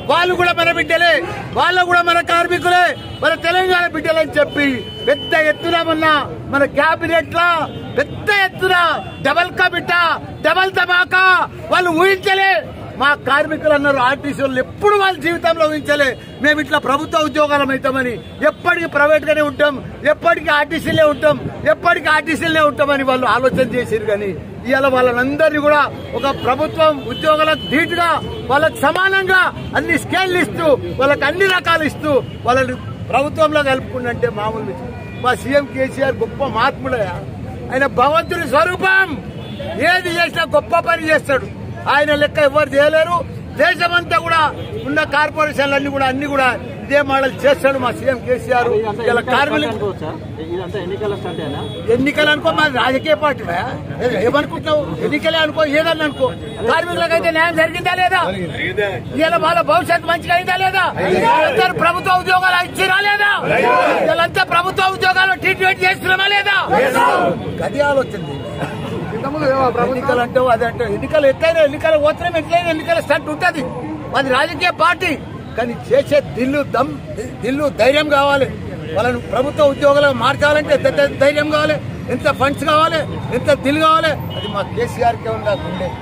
వాళ్ళు కూడా మన బిడ్డలే వాళ్ళు కూడా మన కార్మికులే మన తెలంగాణ బిడ్డలని చెప్పి పెద్ద ఎత్తున మొన్న మన క్యాబినెట్ లా పెద్ద ఎత్తున డబల్ కా బిడ్డ డబల్ ధమాకా వాళ్ళు ఊహించలే మా కార్మికులు అన్నారు ఆర్టీసీ వాళ్ళు ఎప్పుడు వాళ్ళ జీవితంలో ఊహించలే మేము ఇట్లా ప్రభుత్వ ఉద్యోగాలం అవుతామని ఎప్పటికీ ప్రైవేట్ గానే ఉంటాం ఎప్పటికీ ఆర్టీసీలే ఉంటాం ఎప్పటికీ ఆర్టీసీలే ఉంటామని వాళ్ళు ఆలోచన చేశారు కానీ ఇవాళ వాళ్ళందరినీ కూడా ఒక ప్రభుత్వం ఉద్యోగాలకు ధీటుగా వాళ్ళకి సమానంగా అన్ని స్కేల్ ఇస్తూ వాళ్ళకి అన్ని రకాలు ఇస్తూ వాళ్ళని ప్రభుత్వంలో కలుపుకుంటే మామూలు విషయం. మా సీఎం కేసీఆర్ గొప్ప మహాత్ముడయా ఆయన భగవంతుని స్వరూపం ఏది చేసినా గొప్ప పని చేస్తాడు ఆయన లెక్క ఎవరు చేయలేరు దేశమంతా కూడా ఉన్న కార్పొరేషన్లన్నీ కూడా అన్ని కూడా ఇదే మోడల్ చేస్తాడు మా సీఎం కేసీఆర్ ఇదంతా ఇలా ఎన్నికల స్టంట్ కార్మికులు అనుకోవచ్చా ఇదంతా ఎన్నికల స్టంటేనా ఎన్నికలు అనుకో మాది రాజకీయ పార్టీ ఏమనుకుంటున్నావు ఎన్నికలే అనుకో ఏదన్నా అనుకో కార్మికులకైతే న్యాయం జరిగిందా లేదా ఇలా వాళ్ళ భవిష్యత్తు మంచిగా అయిందా లేదా వీళ్ళందరూ ప్రభుత్వ ఉద్యోగాలు ఇచ్చిరా లేదా వీళ్ళంతా ప్రభుత్వ ఉద్యోగాలు ట్రీట్మెంట్ చేస్తున్నామా లేదా గది ఆలోచన ఎన్నికలు అంటే అదంటే ఎన్నికలు ఎట్లయినా ఎన్నికలు పోతున్నాం ఎట్లయినా ఎన్నికల స్టంట్ ఉంటది అది రాజకీయ పార్టీ కానీ చేసే దిల్లు దమ్ దిల్లు ధైర్యం కావాలి వాళ్ళని ప్రభుత్వ ఉద్యోగాలకు మార్చాలంటే ఎంత ధైర్యం కావాలి ఎంత ఫండ్స్ కావాలి ఎంత దిల్ కావాలి అది మా కేసీఆర్కే ఉండాలి